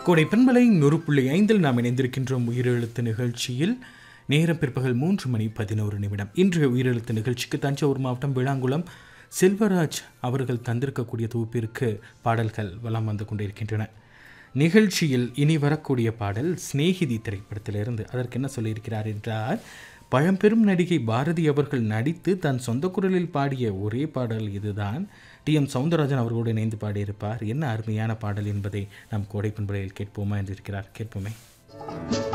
கோடை பண்பலை நூறு புள்ளி ஐந்தில் நாம் இணைந்திருக்கின்றோம் உயிரெழுத்து நிகழ்ச்சியில் நேரம் பிற்பகல் மூன்று மணி பதினோரு நிமிடம் இன்றைய உயிரெழுத்து நிகழ்ச்சிக்கு தஞ்சாவூர் மாவட்டம் விளாங்குளம் செல்வராஜ் அவர்கள் தந்திருக்கக்கூடிய தொகுப்பிற்கு பாடல்கள் வலம் வந்து கொண்டிருக்கின்றன நிகழ்ச்சியில் இனி வரக்கூடிய பாடல் சிநேகிதி திரைப்படத்திலிருந்து அதற்கு என்ன சொல்லியிருக்கிறார் என்றால் பழம்பெரும் நடிகை பாரதி அவர்கள் நடித்து தன் சொந்த குரலில் பாடிய ஒரே பாடல் இதுதான் டி எம் சவுந்தரராஜன் அவர்களோடு இணைந்து பாடியிருப்பார் என்ன அருமையான பாடல் என்பதை நாம் கோடை பண்பலையில் கேட்போமா என்று இருக்கிறார் கேட்போமே